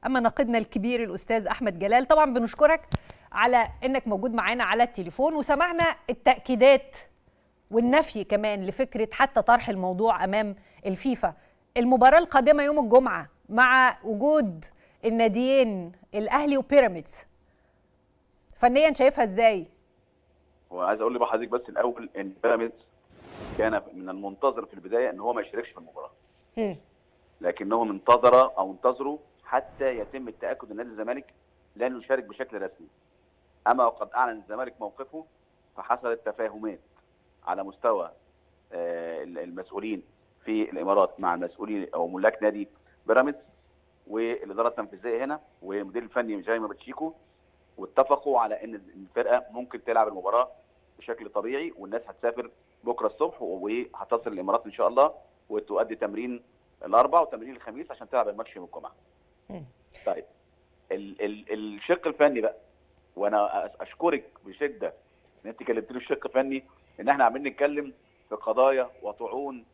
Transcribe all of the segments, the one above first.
اما ناقدنا الكبير الاستاذ احمد جلال طبعا بنشكرك على انك موجود معانا على التليفون وسمعنا التاكيدات والنفي كمان لفكره حتى طرح الموضوع امام الفيفا المباراه القادمه يوم الجمعه مع وجود الناديين الاهلي وبيراميدز فنيا شايفها ازاي وعايز اقول لحضرتك بس الاول ان بيراميدز كان من المنتظر في البدايه ان هو ما يشاركش في المباراه مم. لكنهم انتظر او انتظروا حتى يتم التاكد ان نادي الزمالك لن يشارك بشكل رسمي اما وقد اعلن الزمالك موقفه فحصلت تفاهمات على مستوى آه، المسؤولين في الامارات مع المسؤولين او ملاك نادي بيراميدز والاداره التنفيذيه هنا والمدير الفني جايما باتشيكو واتفقوا على ان الفرقه ممكن تلعب المباراه بشكل طبيعي والناس هتسافر بكره الصبح وهتصل الامارات ان شاء الله وتؤدي تمرين الاربعاء وتمرين الخميس عشان تلعب الماتش يوم الجمعه. مم. طيب ال ال الشق الفني بقى وانا أش- اشكرك بشده ان انت كلمتني في الشق الفني ان احنا عمالين نتكلم في قضايا وطعون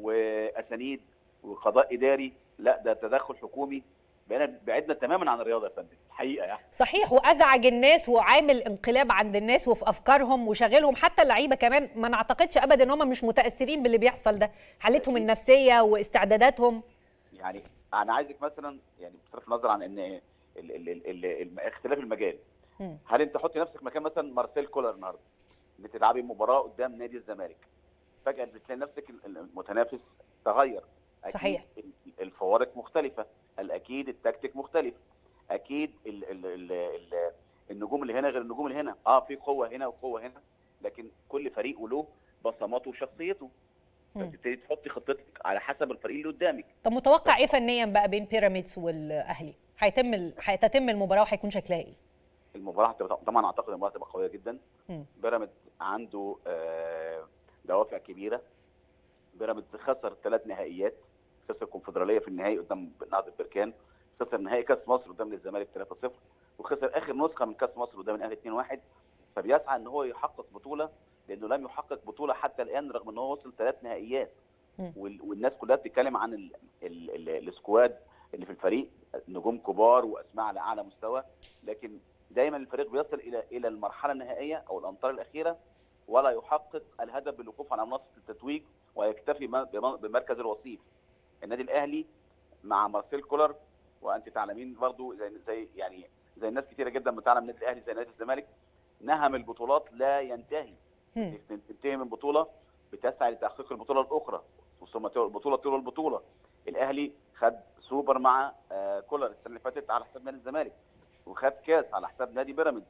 واسانيد وقضاء اداري لا ده تدخل حكومي بقينا بعدنا تماما عن الرياضه يا فندم الحقيقه يعني صحيح وازعج الناس وعامل انقلاب عند الناس وفي افكارهم وشاغلهم حتى اللعيبه كمان ما نعتقدش ابدا ان هم مش متاثرين باللي بيحصل ده حالتهم النفسيه واستعداداتهم يعني انا عايزك مثلا يعني بصرف النظر عن ان ال ال ال ال ال اختلاف المجال مم. هل انت حطي نفسك مكان مثلا مارسيل كولر النهارده بتلعبي مباراه قدام نادي الزمالك فجاه بتلاقي نفسك ال- المتنافس تغير أكيد صحيح. ال- الفوارق مختلفه الاكيد التكتيك مختلف اكيد ال ال ال ال النجوم اللي هنا غير النجوم اللي هنا اه في قوه هنا وقوه هنا لكن كل فريق وله بصماته وشخصيته مم. فتبتدي تحطي خطتك على حسب الفريق اللي قدامك طب متوقع ايه فنيا بقى بين بيراميدز والاهلي هيتم ال... هتتم المباراه وهيكون شكلها ايه المباراه هتبقى طبعا اعتقد المباراه هتبقى قويه جدا مم. بيراميدز عنده آه، دوافع كبيره بيراميدز خسر ثلاث نهائيات خسر الكونفدراليه في النهائي قدام نهضه بركان خسر نهائي كاس مصر قدام الزمالك 3-0 وخسر اخر نسخه من كاس مصر قدام الاهلي 2-1 فبيسعى ان هو يحقق بطوله لانه لم يحقق بطوله حتى الان رغم ان هو وصل ثلاث نهائيات مم. وال- والناس كلها بتتكلم عن ال ال ال السكواد اللي في الفريق نجوم كبار واسماء على اعلى مستوى لكن دايما الفريق بيصل الى الى المرحله النهائيه او الامتار الاخيره ولا يحقق الهدف بالوقوف على منصه التتويج ويكتفي م- بم- بمركز الوصيف. النادي الاهلي مع مارسيل كولر وانت تعلمين برضو زي زي يعني زي الناس كتيره جدا بتعلم النادي الاهلي زي نادي الزمالك نهم البطولات لا ينتهي مم. تنتهي من بطوله بتسعى لتحقيق البطوله الاخرى ثم البطوله تلو البطوله الاهلي خد سوبر مع آه، كولر السنه اللي فاتت على حساب نادي الزمالك وخد كاس على حساب نادي بيراميدز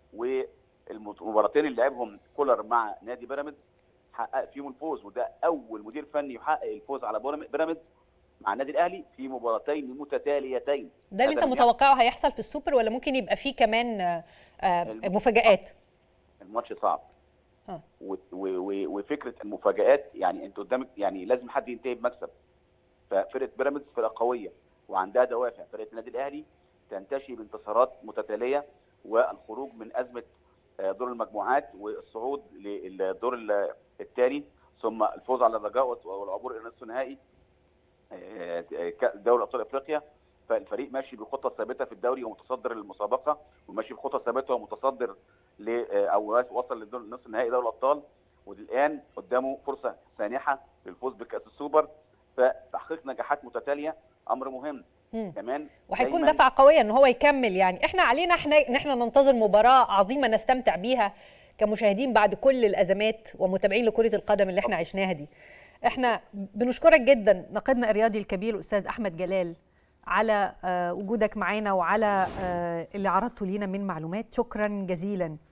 والمباراتين اللي لعبهم كولر مع نادي بيراميدز حقق فيهم الفوز وده اول مدير فني يحقق الفوز على بيرامي- بيراميدز مع النادي الاهلي في مباراتين متتاليتين ده اللي انت هذا اللي متوقعه هيحصل في السوبر ولا ممكن يبقى فيه كمان آه، آه، الم- مفاجآت الماتش صعب ها. و- و- و- وفكره المفاجات يعني انت قدامك يعني لازم حد ينتهي بمكسب ففرقه بيراميدز فرقه قويه وعندها دوافع فرقه النادي الاهلي تنتشي بانتصارات متتاليه والخروج من ازمه آه، دور المجموعات والصعود للدور ال- الثاني ثم الفوز على الرجاء والعبور الى نصف النهائي آه، ك- دوري ابطال افريقيا فالفريق ماشي بخطه ثابته في الدوري ومتصدر المسابقه وماشي بخطه ثابته ومتصدر ل او وصل لنصف نهائي دوري الابطال والان قدامه فرصه سانحه للفوز بكاس السوبر فتحقيق نجاحات متتاليه امر مهم مم. كمان وهيكون دايماً دفعه قويه ان هو يكمل يعني احنا علينا احنا ان احنا ننتظر مباراه عظيمه نستمتع بيها كمشاهدين بعد كل الازمات ومتابعين لكره القدم اللي احنا عشناها دي احنا بنشكرك جدا ناقدنا الرياضي الكبير الاستاذ احمد جلال على آه، وجودك معانا وعلى آه، اللي عرضته لينا من معلومات شكرا جزيلا